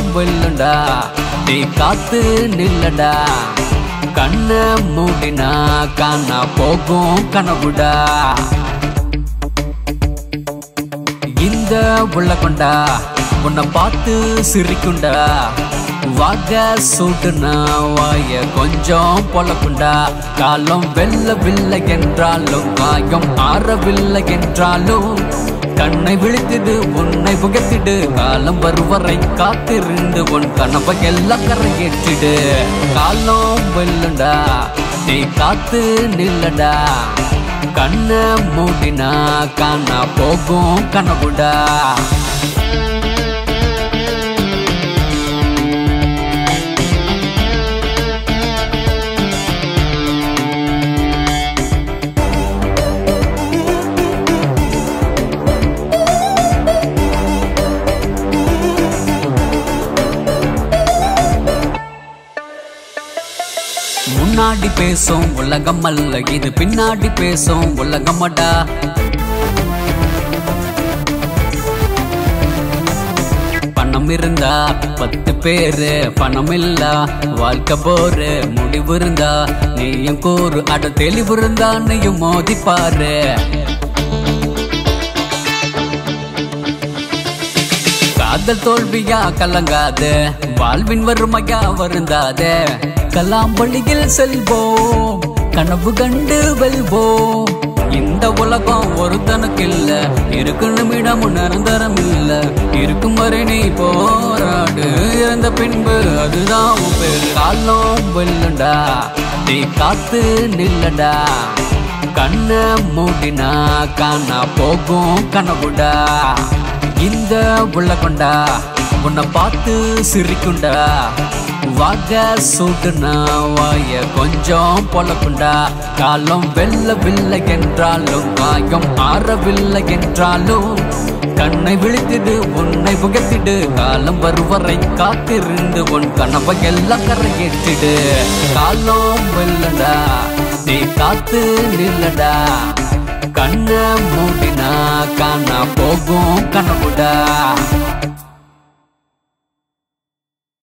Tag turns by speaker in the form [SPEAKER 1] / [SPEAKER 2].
[SPEAKER 1] காலம் வெல்லுண்டா நீ காத்து நில்லடா கண்ண மூடினா காணா போகும் கனவுடா இந்த உள்ள கொண்டா உன்னை பார்த்து சிரிக்குண்டா வாக சூட்டுனா வாய கொஞ்சம் பொழக்குண்டா காலம் வெல்லவில்லை என்றாலும் காயம் ஆறவில்லை என்றாலும் கண்ணை விழித்திடு உன்னை புகத்திடு காலம் வருவரை காத்திருந்து உன் கனவை எல்லாம் கரையேற்றிடு காலம் வெல்லுண்டா நீ காத்து நில்லடா கண்ண மூடினா காணா போகும் கனவுடா முன்னாடி பேசும் உலகம் அல்ல இது பின்னாடி பேசும் உலகமடா பணம் இருந்தா பத்து பேரு பணம் இல்ல வாழ்க்கை போரு முடிவு இருந்தா நீயும் கூறு அட தெளிவு இருந்தா நீயும் மோதி பாரு காதல் தோல்வியா கலங்காத வாழ்வின் வறுமையா வருந்தாத கலாம்பள்ளியில் செல்வோம் கனவு கண்டு வெல்வோம் இந்த உலகம் ஒருத்தனுக்கு இல்ல இருக்கு நிமிடம் நிரந்தரம் இல்ல இருக்கும் வரை நீ போராடு இறந்த பின்பு அதுதான் உன் பேரு காலம் வெல்லுண்டா நீ காத்து நில்லடா கண்ண மூடினா காணா போகும் கனவுடா இந்த உள்ள கொண்டா உன்னை பார்த்து சிரிக்குண்டா வாக சூட்டுனா வாய கொஞ்சம் பொழக்குண்டா காலம் வெல்லவில்லை என்றாலும் காயம் ஆறவில்லை என்றாலும் கண்ணை விழித்திடு உன்னை புகத்திடு காலம் வருவரை காத்திருந்து உன் கனவை எல்லாம் கரையேற்றிடு காலம் வெல்லடா நீ காத்து நில்லடா கண்ண மூடினா காணா போகும் கனவுடா